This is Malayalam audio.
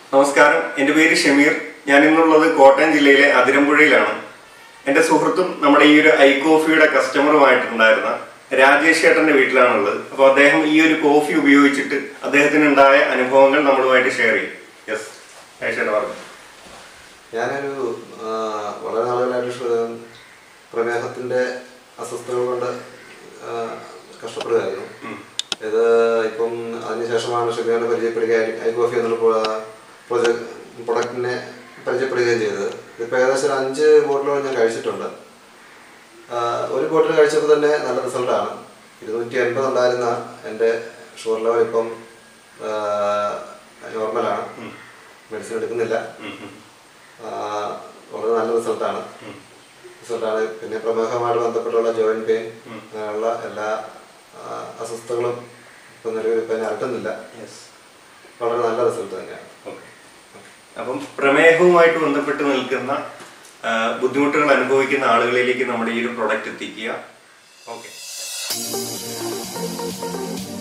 നമസ്കാരം എൻ്റെ പേര് ഷമീർ ഞാൻ ഇന്നുള്ളത് കോട്ടയം ജില്ലയിലെ അതിരമ്പുഴയിലാണ് എൻ്റെ സുഹൃത്തും നമ്മുടെ ഈ ഒരു ഐ കോഫിയുടെ കസ്റ്റമറുമായിട്ടുണ്ടായിരുന്ന രാജേഷ് ചേട്ടൻ്റെ വീട്ടിലാണുള്ളത് അപ്പോൾ അദ്ദേഹം ഈ ഒരു കോഫി ഉപയോഗിച്ചിട്ട് അദ്ദേഹത്തിന് ഉണ്ടായ അനുഭവങ്ങൾ നമ്മളുമായിട്ട് ഷെയർ ചെയ്യും യെസ് രാജേഷ് ചേട്ടൻ പറഞ്ഞു ഞാനൊരു ആ, വളരെ നാളുകളായിട്ട് ഷു- പ്രമേഹത്തിന്റെ അസ്വസ്ഥതകൾ കൊണ്ട് ആ, കഷ്ടപ്പെടുകയായിരുന്നു ഇത് ഇപ്പം അതിനുശേഷമാണ് ഷുഗറിനെ പരിചയപ്പെടുകയും ഐ കോഫി എന്നുള്ള പ്രൊജക്ട് പ്രൊഡക്റ്റിനെ പരിചയപ്പെടുകയും ചെയ്തത് ഇതിപ്പോൾ ഏകദേശം ഒരു അഞ്ച് ബോട്ടിലോളം ഞാൻ കഴിച്ചിട്ടുണ്ട് ആ, ഒരു ബോട്ടിൽ കഴിച്ചപ്പോൾ തന്നെ നല്ല റിസൾട്ടാണ് ഇരുന്നൂറ്റി എൺപത് ഉണ്ടായിരുന്ന എൻ്റെ ഷുഗർ ലെവൽ ഇപ്പം നോർമലാണ് മെഡിസിൻ എടുക്കുന്നില്ല ആ, വളരെ നല്ല റിസൾട്ടാണ് റിസൾട്ടാണ് പിന്നെ പ്രമേഹവുമായിട്ട് ബന്ധപ്പെട്ടുള്ള ജോയിന്റ് പെയിൻ അങ്ങനെയുള്ള എല്ലാ ആ, അസ്വസ്ഥതകളും ഇപ്പം നിലവിൽ ഇപ്പം എന്നെ അലട്ടുന്നില്ല യെസ് വളരെ നല്ല റിസൾട്ട് തന്നെയാണ് ഓക്കെ അപ്പം പ്രമേഹവുമായിട്ട് ബന്ധപ്പെട്ട് നിൽക്കുന്ന ആ, ബുദ്ധിമുട്ടുകൾ അനുഭവിക്കുന്ന ആളുകളിലേക്ക് നമ്മുടെ ഈ ഒരു പ്രൊഡക്റ്റ് എത്തിക്കുക ഓക്കെ